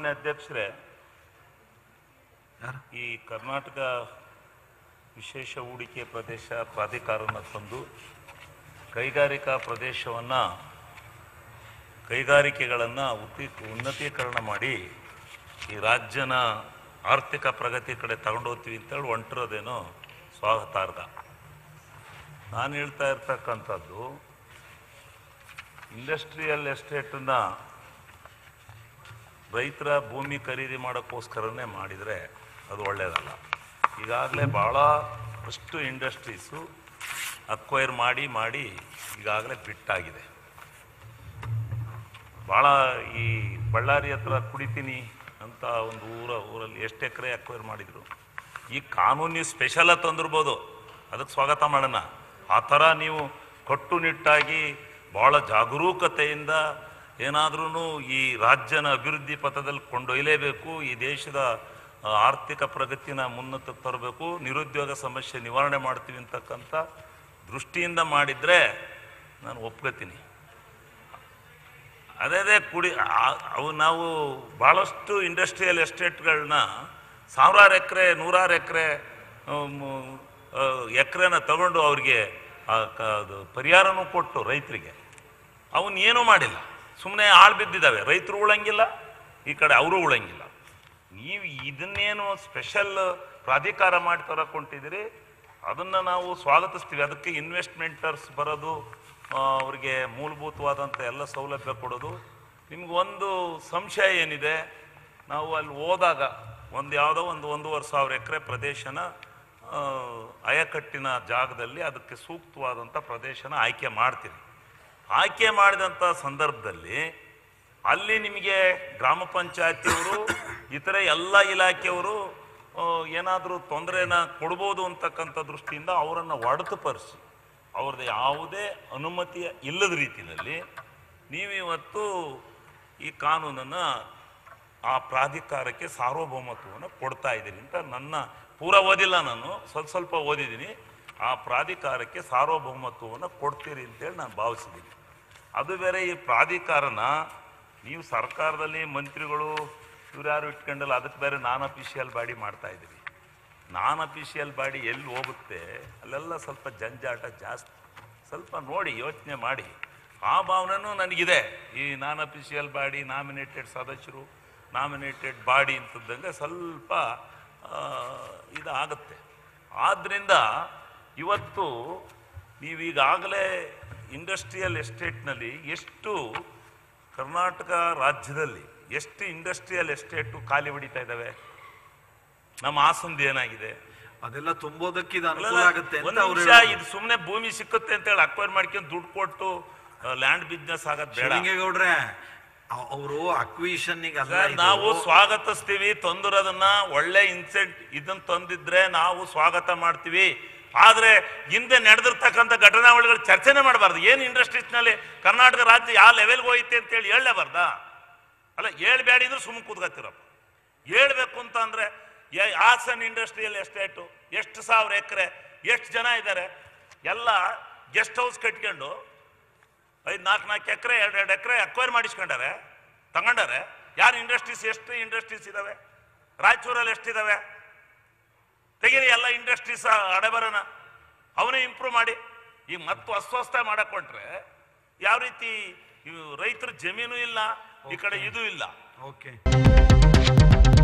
ಮಾನ್ಯ ಅಧ್ಯಕ್ಷರೇ ಯಾರು ಈ ಕರ್ನಾಟಕ ವಿಶೇಷ ಹೂಡಿಕೆ ಪ್ರದೇಶ ಪ್ರಾಧಿಕಾರನ ತಂದು ಕೈಗಾರಿಕಾ ಪ್ರದೇಶವನ್ನು ಕೈಗಾರಿಕೆಗಳನ್ನು ಉತ್ತಿ ಉನ್ನತೀಕರಣ ಮಾಡಿ ಈ ರಾಜ್ಯನ ಆರ್ಥಿಕ ಪ್ರಗತಿ ಕಡೆ ತಗೊಂಡೋಗ್ತೀವಿ ಅಂತೇಳಿ ಹೊಂಟಿರೋದೇನೋ ಸ್ವಾಗತಾರ್ಹ ನಾನು ಹೇಳ್ತಾ ಇರ್ತಕ್ಕಂಥದ್ದು ಇಂಡಸ್ಟ್ರಿಯಲ್ ಎಸ್ಟೇಟನ್ನು ರೈತರ ಭೂಮಿ ಖರೀದಿ ಮಾಡೋಕ್ಕೋಸ್ಕರನೇ ಮಾಡಿದರೆ ಅದು ಒಳ್ಳೆಯದಲ್ಲ ಈಗಾಗಲೇ ಭಾಳ ಅಷ್ಟು ಇಂಡಸ್ಟ್ರೀಸು ಅಕ್ವೈರ್ ಮಾಡಿ ಮಾಡಿ ಈಗಾಗಲೇ ಬಿಟ್ಟಾಗಿದೆ ಭಾಳ ಈ ಬಳ್ಳಾರಿ ಹತ್ರ ಕುಡಿತೀನಿ ಅಂತ ಒಂದು ಊರ ಊರಲ್ಲಿ ಎಷ್ಟು ಎಕರೆ ಅಕ್ವೈರ್ ಮಾಡಿದರು ಈ ಕಾನೂನು ಸ್ಪೆಷಲ ತಂದಿರ್ಬೋದು ಅದಕ್ಕೆ ಸ್ವಾಗತ ಮಾಡೋಣ ಆ ಥರ ನೀವು ಕಟ್ಟುನಿಟ್ಟಾಗಿ ಭಾಳ ಜಾಗರೂಕತೆಯಿಂದ ಏನಾದ್ರೂ ಈ ರಾಜ್ಯನ ಅಭಿವೃದ್ಧಿ ಪಥದಲ್ಲಿ ಕೊಂಡೊಯ್ಯಲೇಬೇಕು ಈ ದೇಶದ ಆ, ಆರ್ಥಿಕ ಪ್ರಗತಿನ ಮುನ್ನತಕ್ಕೆ ತರಬೇಕು ನಿರುದ್ಯೋಗ ಸಮಸ್ಯೆ ನಿವಾರಣೆ ಮಾಡ್ತೀವಿ ಅಂತಕ್ಕಂಥ ದೃಷ್ಟಿಯಿಂದ ಮಾಡಿದರೆ ನಾನು ಒಪ್ಕೋತೀನಿ ಅದೇ ಅದೇ ಕುಡಿ ಆ- ಅವು ನಾವು ಭಾಳಷ್ಟು ಇಂಡಸ್ಟ್ರಿಯಲ್ ಎಸ್ಟೇಟ್ಗಳನ್ನ ಸಾವಿರಾರು ಎಕರೆ ನೂರಾರು ಎಕರೆ ಎಕರೆನ ತಗೊಂಡು ಅವ್ರಿಗೆ ಆ ಕ- ಅದು ಪರಿಹಾರನೂ ಕೊಟ್ಟು ರೈತರಿಗೆ ಅವನ್ ಏನೂ ಮಾಡಿಲ್ಲ ಸುಮ್ಮನೆ ಆಳ್ ಬಿದ್ದಿದ್ದಾವೆ ರೈತರು ಉಳಂಗಿಲ್ಲ ಈ ಕಡೆ ಅವರು ಉಳಂಗಿಲ್ಲ ನೀವು ಇದನ್ನೇನು ಸ್ಪೆಷಲ್ ಪ್ರಾಧಿಕಾರ ಮಾಡಿ ತರಕೊಂಡಿದ್ದೀರಿ ಅದನ್ನು ನಾವು ಸ್ವಾಗತಿಸ್ತೀವಿ ಅದಕ್ಕೆ ಇನ್ವೆಸ್ಟ್ಮೆಂಟರ್ಸ್ ಬರೋದು ಆ, ಅವ್ರಿಗೆ ಮೂಲಭೂತವಾದಂಥ ಎಲ್ಲ ಸೌಲಭ್ಯ ಕೊಡೋದು ನಿಮ್ಗೊಂದು ಸಂಶಯ ಏನಿದೆ ನಾವು ಅಲ್ಲಿ ಹೋದಾಗ ಒಂದು ಯಾವುದೋ ಒಂದು ಒಂದೂವರೆ ಸಾವಿರ ಎಕರೆ ಪ್ರದೇಶನ ಆ, ಅಯಕಟ್ಟಿನ ಜಾಗದಲ್ಲಿ ಅದಕ್ಕೆ ಸೂಕ್ತವಾದಂಥ ಪ್ರದೇಶನ ಆಯ್ಕೆ ಮಾಡ್ತೀವಿ ಆಯ್ಕೆ ಮಾಡಿದಂಥ ಸಂದರ್ಭದಲ್ಲಿ ಅಲ್ಲಿ ನಿಮಗೆ ಗ್ರಾಮ ಪಂಚಾಯತಿಯವರು ಇತರೆ ಎಲ್ಲ ಇಲಾಖೆಯವರು ಏನಾದರೂ ತೊಂದರೆನ ಕೊಡ್ಬೋದು ಅಂತಕ್ಕಂಥ ದೃಷ್ಟಿಯಿಂದ ಅವರನ್ನು ಹೊಡೆತುಪಡಿಸಿ ಅವ್ರದ್ದು ಯಾವುದೇ ಅನುಮತಿಯ ಇಲ್ಲದ ರೀತಿಯಲ್ಲಿ ನೀವಿವತ್ತು ಈ ಕಾನೂನನ್ನು ಆ ಪ್ರಾಧಿಕಾರಕ್ಕೆ ಸಾರ್ವಭೌಮತ್ವವನ್ನು ಕೊಡ್ತಾ ಇದ್ದೀರಿ ಅಂತ ನನ್ನ ಪೂರ ಓದಿಲ್ಲ ನಾನು ಸ್ವಲ್ಪ ಸ್ವಲ್ಪ ಓದಿದ್ದೀನಿ ಆ ಪ್ರಾಧಿಕಾರಕ್ಕೆ ಸಾರ್ವಭೌಮತ್ವವನ್ನು ಕೊಡ್ತೀರಿ ಅಂತೇಳಿ ನಾನು ಭಾವಿಸಿದ್ದೀನಿ ಅದು ಬೇರೆ ಈ ಪ್ರಾಧಿಕಾರನ ನೀವು ಸರ್ಕಾರದಲ್ಲಿ ಮಂತ್ರಿಗಳು ಇವ್ರು ಯಾರು ಇಟ್ಕೊಂಡಲ್ಲ ಅದಕ್ಕೆ ಬೇರೆ ನಾನ್ ಅಫಿಷಿಯಲ್ ಬಾಡಿ ಮಾಡ್ತಾ ಇದ್ದೀರಿ ನಾನ್ ಅಫಿಷಿಯಲ್ ಬಾಡಿ ಎಲ್ಲಿ ಹೋಗುತ್ತೆ ಅಲ್ಲೆಲ್ಲ ಸ್ವಲ್ಪ ಜಂಜಾಟ ಜಾಸ್ತಿ ಸ್ವಲ್ಪ ನೋಡಿ ಯೋಚನೆ ಮಾಡಿ ಆ ಭಾವನೆನೂ ನನಗಿದೆ ಈ ನಾನ್ ಅಫಿಷಿಯಲ್ ಬಾಡಿ ನಾಮಿನೇಟೆಡ್ ಸದಸ್ಯರು ನಾಮಿನೇಟೆಡ್ ಬಾಡಿ ಅಂತಂದಂಗೆ ಸ್ವಲ್ಪ ಆ, ಇದಾಗುತ್ತೆ ಆದ್ದರಿಂದ ಇವತ್ತು ನೀವೀಗಾಗಲೇ ಇಂಡಸ್ಟ್ರಿಯಲ್ ಎಸ್ಟೇಟ್ನಲ್ಲಿ ಎಷ್ಟು ಕರ್ನಾಟಕ ರಾಜ್ಯದಲ್ಲಿ ಎಷ್ಟು ಇಂಡಸ್ಟ್ರಿಯಲ್ ಎಸ್ಟೇಟು ಖಾಲಿ ಹೊಡಿತಾ ಇದ್ದಾವೆ ನಮ್ಮ ಹಾಸನದ ಏನಾಗಿದೆ ಅದೆಲ್ಲ ತುಂಬೋದಕ್ಕೆ ಇದು ಅನುಕೂಲ ಅಲ್ಲಲ್ಲ, ಆಗುತ್ತೆ ಅಂತ ಒಂದ್ ಅವ್ರು ನಿಮಿಷ ಇದು ಸುಮ್ಮನೆ ಭೂಮಿ ಸಿಕ್ಕುತ್ತೆ ಅಂತ ಹೇಳಿ ಅಕ್ವೈರ್ ಮಾಡ್ಕೊಂಡು ದುಡ್ಡು ಕೊಟ್ಟು ಲ್ಯಾಂಡ್ ಬಿಸ್ನೆಸ್ ಆಗೋದ್ ಬೇಡ ಶಿವಲಿಂಗೇಗೌಡ್ರೆ ಅವರು ಅಕ್ವಿಷನ್ ಅಲ್ಲ ಸರ್, ಇದು. ನಾವು ಸ್ವಾಗತಿಸ್ತೀವಿ ತಂದಿರೋದನ್ನ ಒಳ್ಳೆ ಇನ್ಸೆಂಟ್ ಇದನ್ನ ತಂದಿದ್ರೆ ನಾವು ಸ್ವಾಗತ ಮಾಡ್ತೀವಿ ಆದ್ರೆ ಹಿಂದೆ ನಡೆದಿರ್ತಕ್ಕಂಥ ಘಟನಾವಳಿಗಳು ಚರ್ಚೆನೆ ಮಾಡಬಾರ್ದು ಏನು ಇಂಡಸ್ಟ್ರೀಸ್ ನಲ್ಲಿ ಕರ್ನಾಟಕ ರಾಜ್ಯ ಯಾವ ಲೆವೆಲ್ಗೆ ಹೋಯ್ತೆ ಅಂತ ಹೇಳಿ ಹೇಳಲೇಬಾರ್ದಾ ಅಲ್ಲ ಹೇಳ್ಬೇಡಿ ಅಂದ್ರೆ ಸುಮ್ಮನೆ ಕೂತ್ಕೊತಿರಪ್ಪ ಹೇಳ್ಬೇಕು ಅಂತ ಅಂದ್ರೆ ಏ- ಹಾಸನ್ ಇಂಡಸ್ಟ್ರಿಯಲ್ ಎಸ್ಟೇಟು ಎಷ್ಟು ಸಾವಿರ ಎಕರೆ ಎಷ್ಟು ಜನ ಇದ್ದಾರೆ ಎಲ್ಲ ಗೆಸ್ಟ್ ಹೌಸ್ ಕಟ್ಕೊಂಡು ಐದು ನಾಲ್ಕು ನಾಲ್ಕು ಎಕರೆ ಎರಡು ಎರಡು ಎಕರೆ ಅಕ್ವೈರ್ ಮಾಡಿಸ್ಕೊಂಡಾರೆ ತಗೊಂಡಾರೆ ಯಾರು ಇಂಡಸ್ಟ್ರೀಸ್ ಎಷ್ಟು ಇಂಡಸ್ಟ್ರೀಸ್ ಇದಾವೆ ರಾಯಚೂರಲ್ಲಿ ಎಷ್ಟಿದಾವೆ ತೆಗೀರಿ ಎಲ್ಲ ಇಂಡಸ್ಟ್ರೀಸ್ ಹಣೆಬರನ ಅವನೇ ಇಂಪ್ರೂವ್ ಮಾಡಿ ಈಗ ಮತ್ತು ಅಸ್ವಸ್ಥ ಮಾಡಕ್ ಹೊಂಟ್ರೆ ಯಾವ ರೀತಿ ಇವು ರೈತರ ಜಮೀನು ಇಲ್ಲ ಈ ಕಡೆ ಇದು ಇಲ್ಲ ಓಕೆ